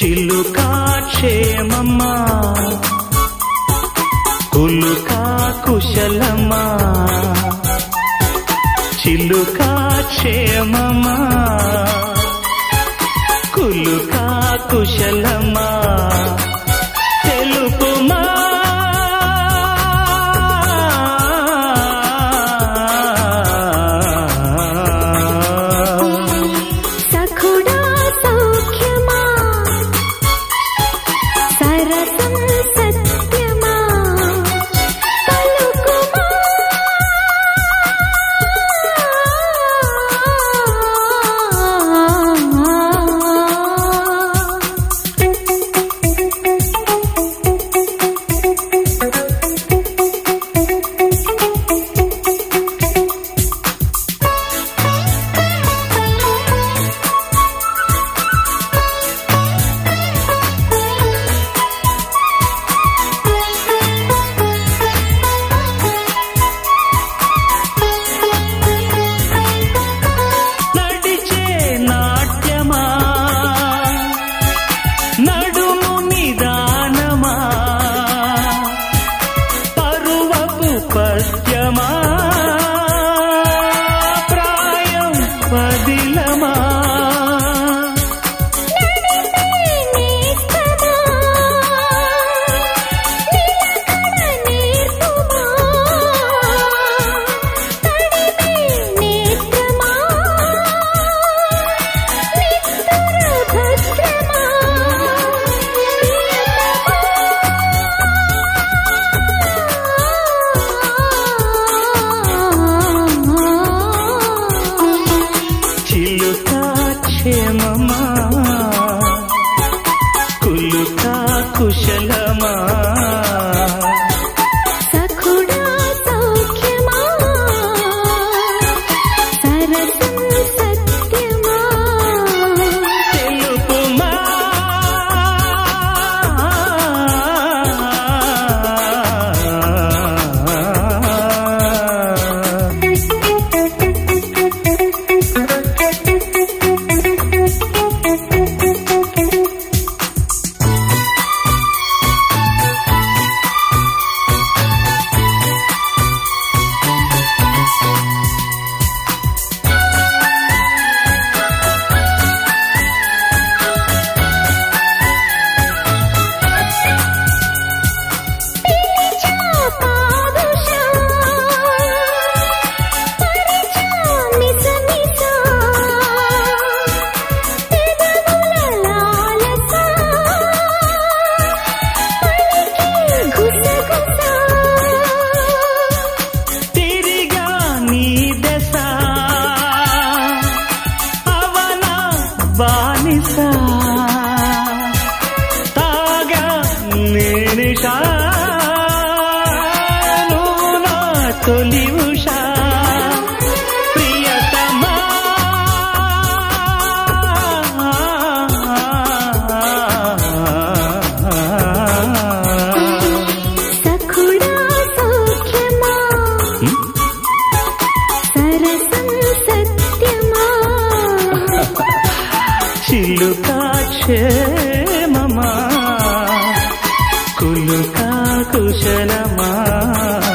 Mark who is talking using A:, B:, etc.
A: చిలుకా క్షేమమ్మా కులుకా కుశలమా చిలుకా క్షేమమా కులుకా కుశలమా తెలుపుమా
B: సఖుడా సౌఖ్యమా సరసం సత్యమా పలుకుమా
A: నడిచే నాట్యమా నడుము నిదానమా పరువపు పద్యమా ప్రాయం పదిలమా
B: నేస్తమా నిలకడ నేర్పుమా తడిమే నేత్రమా నిత్తుర భద్రమా
A: చిలుకా క్షేమమా కులుకా కుశలమా
B: సఖుడా సౌఖ్యమా సరసం సత్యమా
A: తెలుపుమా
B: పిలిచా పాదుషా పరిచా మిసమిసా పెదవుల లాలసా పలికి గుసగుసా
A: తిరిగా నీ దశ అవన బానిస తాగా నేనిషా నువ్వు నా తొలి ఉషా ప్రియతమా
B: సఖుడా సౌఖ్యమా సరసం సత్యమా
A: చిలుకా క్షేమమా కులుకా కుశలమా